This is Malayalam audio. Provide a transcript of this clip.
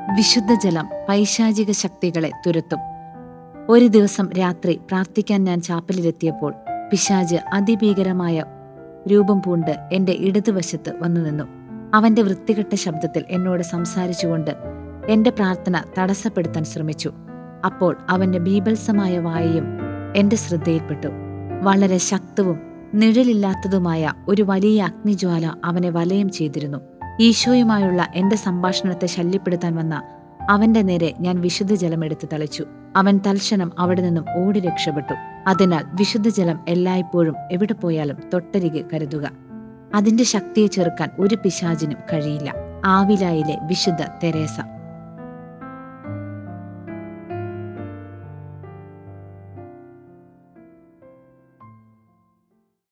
വിശുദ്ധ ജലം പൈശാചിക ശക്തികളെ തുരത്തും ഒരു ദിവസം രാത്രി പ്രാർത്ഥിക്കാൻ ഞാൻ ചാപ്പലിലെത്തിയപ്പോൾ പിശാജ് അതിഭീകരമായ രൂപം പൂണ്ട് എന്റെ ഇടതുവശത്ത് വന്നു നിന്നു അവന്റെ വൃത്തികെട്ട ശബ്ദത്തിൽ എന്നോട് സംസാരിച്ചുകൊണ്ട് എന്റെ പ്രാർത്ഥന തടസ്സപ്പെടുത്താൻ ശ്രമിച്ചു അപ്പോൾ അവന്റെ ബീഭത്സമായ വായയും എന്റെ ശ്രദ്ധയിൽപ്പെട്ടു വളരെ ശക്തവും നിഴലില്ലാത്തതുമായ ഒരു വലിയ അഗ്നിജ്വാല അവനെ വലയം ചെയ്തിരുന്നു ഈശോയുമായുള്ള എന്റെ സംഭാഷണത്തെ ശല്യപ്പെടുത്താൻ വന്ന അവന്റെ നേരെ ഞാൻ വിശുദ്ധ ജലം എടുത്ത് തളിച്ചു അവൻ തൽക്ഷണം അവിടെ നിന്നും ഓടി രക്ഷപ്പെട്ടു അതിനാൽ വിശുദ്ധജലം എല്ലായ്പ്പോഴും എവിടെ പോയാലും തൊട്ടരികെ കരുതുക അതിന്റെ ശക്തിയെ ചെറുക്കാൻ ഒരു പിശാചിനും കഴിയില്ല ആവിലായിലെ വിശുദ്ധ തെരേസ